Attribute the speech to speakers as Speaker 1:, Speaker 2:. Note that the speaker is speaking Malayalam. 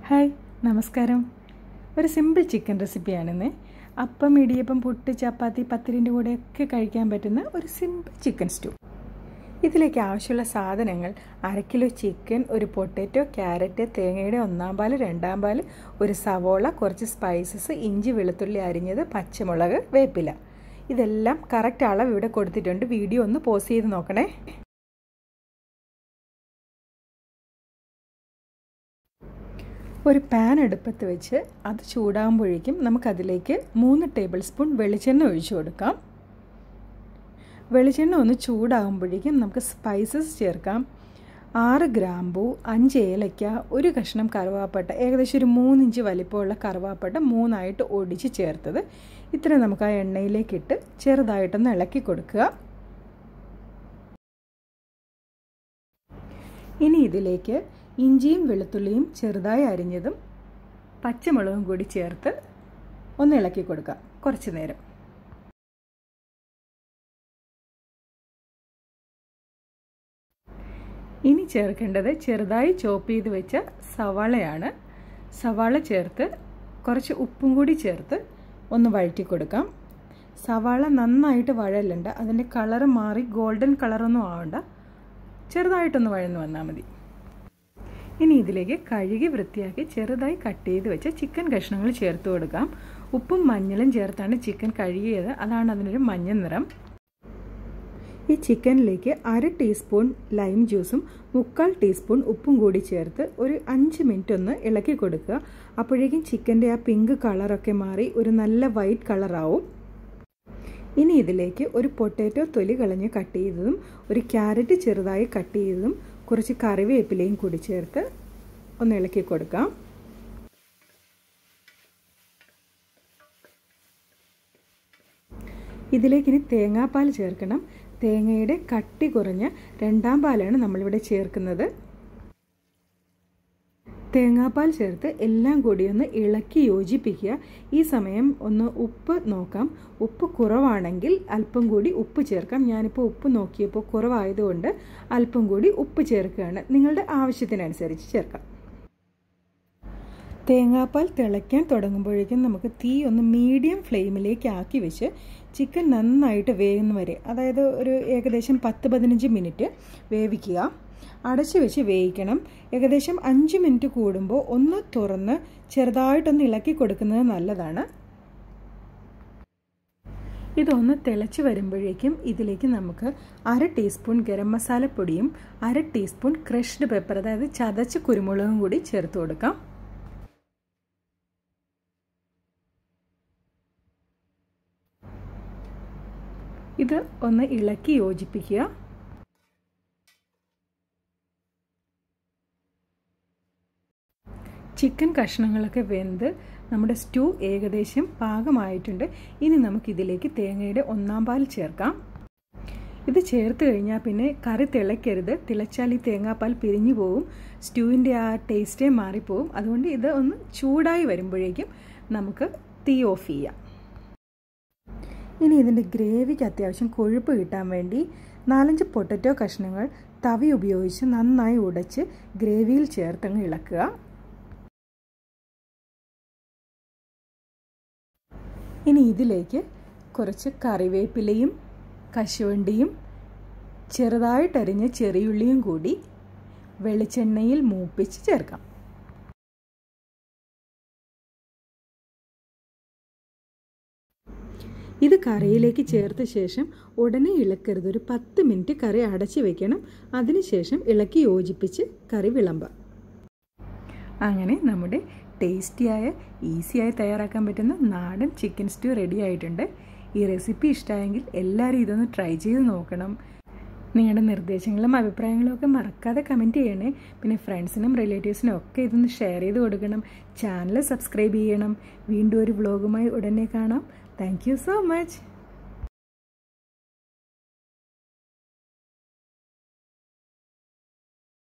Speaker 1: ഹായ് നമസ്കാരം ഒരു സിമ്പിൾ ചിക്കൻ റെസിപ്പിയാണിന്ന് അപ്പം ഇടിയപ്പം പുട്ട് ചപ്പാത്തി പത്തിരിൻ്റെ കൂടെയൊക്കെ കഴിക്കാൻ പറ്റുന്ന ഒരു സിമ്പിൾ ചിക്കൻ സ്റ്റൂ ഇതിലേക്ക് ആവശ്യമുള്ള സാധനങ്ങൾ അര കിലോ ചിക്കൻ ഒരു പൊട്ടാറ്റോ ക്യാരറ്റ് തേങ്ങയുടെ ഒന്നാം പാല് രണ്ടാം പാല് ഒരു സവോള കുറച്ച് സ്പൈസസ് ഇഞ്ചി വെളുത്തുള്ളി അരിഞ്ഞത് പച്ചമുളക് വേപ്പില ഇതെല്ലാം കറക്റ്റ് അളവ് ഇവിടെ കൊടുത്തിട്ടുണ്ട് വീഡിയോ ഒന്ന് പോസ് ചെയ്ത് നോക്കണേ ഒരു പാൻ അടുപ്പത്ത് വെച്ച് അത് ചൂടാകുമ്പോഴേക്കും നമുക്കതിലേക്ക് മൂന്ന് ടേബിൾ സ്പൂൺ വെളിച്ചെണ്ണ ഒഴിച്ചു കൊടുക്കാം വെളിച്ചെണ്ണ ഒന്ന് ചൂടാകുമ്പോഴേക്കും നമുക്ക് സ്പൈസസ് ചേർക്കാം ആറ് ഗ്രാമ്പൂ അഞ്ച് ഏലയ്ക്ക ഒരു കഷ്ണം കറുവാപ്പട്ട ഏകദേശം ഒരു മൂന്നിഞ്ച് വലിപ്പമുള്ള കറുവാപ്പട്ട മൂന്നായിട്ട് ഒടിച്ച് ചേർത്തത് ഇത്ര നമുക്ക് ആ എണ്ണയിലേക്കിട്ട് ചെറുതായിട്ടൊന്ന് ഇളക്കി കൊടുക്കുക ഇനി ഇതിലേക്ക് ഇഞ്ചിയും വെളുത്തുള്ളിയും ചെറുതായി അരിഞ്ഞതും പച്ചമുളകും കൂടി ചേർത്ത് ഒന്ന് ഇളക്കി കൊടുക്കുക കുറച്ച് നേരം ഇനി ചേർക്കേണ്ടത് ചെറുതായി ചോപ്പ് ചെയ്ത് വെച്ച സവാളയാണ് സവാള ചേർത്ത് കുറച്ച് ഉപ്പും കൂടി ചേർത്ത് ഒന്ന് വഴറ്റി കൊടുക്കാം സവാള നന്നായിട്ട് വഴലുണ്ട് അതിൻ്റെ കളറ് മാറി ഗോൾഡൻ കളറൊന്നും ആവണ്ട ചെറുതായിട്ടൊന്ന് വഴന്നു വന്നാൽ മതി ഇനി ഇതിലേക്ക് കഴുകി വൃത്തിയാക്കി ചെറുതായി കട്ട് ചെയ്ത് വെച്ച ചിക്കൻ കഷ്ണങ്ങൾ ചേർത്ത് കൊടുക്കാം ഉപ്പും മഞ്ഞളും ചേർത്താണ് ചിക്കൻ കഴുകിയത് അതാണ് അതിനൊരു മഞ്ഞ നിറം ഈ ചിക്കനിലേക്ക് അര ടീസ്പൂൺ ലൈം ജ്യൂസും മുക്കാൽ ടീസ്പൂൺ ഉപ്പും കൂടി ചേർത്ത് ഒരു അഞ്ച് മിനിറ്റ് ഒന്ന് ഇളക്കി കൊടുക്കുക അപ്പോഴേക്കും ചിക്കൻ്റെ ആ പിങ്ക് കളറൊക്കെ മാറി ഒരു നല്ല വൈറ്റ് കളറാവും ഇനി ഇതിലേക്ക് ഒരു പൊട്ടാറ്റോ തൊലി കളഞ്ഞ് കട്ട് ചെയ്തതും ഒരു ക്യാരറ്റ് ചെറുതായി കട്ട് ചെയ്തതും കുറച്ച് കറിവേപ്പിലയും കൂടി ചേർത്ത് ഒന്ന് ഇളക്കി കൊടുക്കാം ഇതിലേക്ക് ഇനി തേങ്ങാപ്പാൽ ചേർക്കണം തേങ്ങയുടെ കട്ടി കുറഞ്ഞ രണ്ടാം പാലാണ് നമ്മളിവിടെ ചേർക്കുന്നത് തേങ്ങാപ്പാൽ ചേർത്ത് എല്ലാം കൂടി ഒന്ന് ഇളക്കി യോജിപ്പിക്കുക ഈ സമയം ഒന്ന് ഉപ്പ് നോക്കാം ഉപ്പ് കുറവാണെങ്കിൽ അല്പം കൂടി ഉപ്പ് ചേർക്കാം ഞാനിപ്പോൾ ഉപ്പ് നോക്കിയപ്പോൾ കുറവായതുകൊണ്ട് അല്പം കൂടി ഉപ്പ് ചേർക്കുകയാണ് നിങ്ങളുടെ ആവശ്യത്തിനനുസരിച്ച് ചേർക്കാം തേങ്ങാപ്പാൽ തിളയ്ക്കാൻ തുടങ്ങുമ്പോഴേക്കും നമുക്ക് തീ ഒന്ന് മീഡിയം ഫ്ലെയിമിലേക്ക് ആക്കി വെച്ച് ചിക്കൻ നന്നായിട്ട് വേകുന്ന വരെ അതായത് ഒരു ഏകദേശം പത്ത് പതിനഞ്ച് മിനിറ്റ് വേവിക്കുക അടച്ചു വെച്ച് വേവിക്കണം ഏകദേശം അഞ്ച് മിനിറ്റ് കൂടുമ്പോൾ ഒന്ന് തുറന്ന് ചെറുതായിട്ടൊന്ന് ഇളക്കി കൊടുക്കുന്നത് നല്ലതാണ് ഇതൊന്ന് തിളച്ച് വരുമ്പോഴേക്കും ഇതിലേക്ക് നമുക്ക് അര ടീസ്പൂൺ ഗരം മസാലപ്പൊടിയും അര ടീസ്പൂൺ ക്രഷ്ഡ് പെപ്പർ അതായത് ചതച്ച കുരുമുളകും കൂടി ചേർത്ത് കൊടുക്കാം ഇത് ഒന്ന് ഇളക്കി യോജിപ്പിക്കുക ചിക്കൻ കഷ്ണങ്ങളൊക്കെ വെന്ത് നമ്മുടെ സ്റ്റൂ ഏകദേശം പാകമായിട്ടുണ്ട് ഇനി നമുക്കിതിലേക്ക് തേങ്ങയുടെ ഒന്നാം പാൽ ചേർക്കാം ഇത് ചേർത്ത് കഴിഞ്ഞാൽ പിന്നെ കറി തിളയ്ക്കരുത് തിളച്ചാൽ ഈ തേങ്ങാപ്പാൽ പിരിഞ്ഞു പോവും സ്റ്റൂവിൻ്റെ ആ ടേസ്റ്റേ മാറിപ്പോവും അതുകൊണ്ട് ഇത് ഒന്ന് ചൂടായി വരുമ്പോഴേക്കും നമുക്ക് തീ ഓഫ് ചെയ്യാം ഇനി ഇതിൻ്റെ ഗ്രേവിക്ക് അത്യാവശ്യം കൊഴുപ്പ് കിട്ടാൻ വേണ്ടി നാലഞ്ച് പൊട്ടറ്റോ കഷ്ണങ്ങൾ തവി ഉപയോഗിച്ച് നന്നായി ഉടച്ച് ഗ്രേവിയിൽ ചേർത്തങ്ങ് ഇളക്കുക ഇനി ഇതിലേക്ക് കുറച്ച് കറിവേപ്പിലയും കശുവണ്ടിയും ചെറുതായിട്ടരിഞ്ഞ ചെറിയുള്ളിയും കൂടി വെളിച്ചെണ്ണയിൽ മൂപ്പിച്ച് ചേർക്കാം ഇത് കറിയിലേക്ക് ചേർത്ത ശേഷം ഉടനെ ഇളക്കരുത് ഒരു പത്ത് മിനിറ്റ് കറി അടച്ചു വെക്കണം അതിനുശേഷം ഇളക്കി യോജിപ്പിച്ച് കറി വിളമ്പാം അങ്ങനെ നമ്മുടെ ടേസ്റ്റിയായ ഈസിയായി തയ്യാറാക്കാൻ പറ്റുന്ന നാടൻ ചിക്കൻ സ്റ്റൂ റെഡി ആയിട്ടുണ്ട് ഈ റെസിപ്പി ഇഷ്ടമായെങ്കിൽ എല്ലാവരും ഇതൊന്ന് ട്രൈ ചെയ്ത് നോക്കണം നിങ്ങളുടെ നിർദ്ദേശങ്ങളും അഭിപ്രായങ്ങളും ഒക്കെ മറക്കാതെ കമൻറ്റ് ചെയ്യണേ പിന്നെ ഫ്രണ്ട്സിനും റിലേറ്റീവ്സിനും ഒക്കെ ഇതൊന്ന് ഷെയർ ചെയ്ത് കൊടുക്കണം ചാനൽ സബ്സ്ക്രൈബ് ചെയ്യണം വീണ്ടും ഒരു വ്ളോഗുമായി ഉടനെ കാണാം താങ്ക് സോ മച്ച്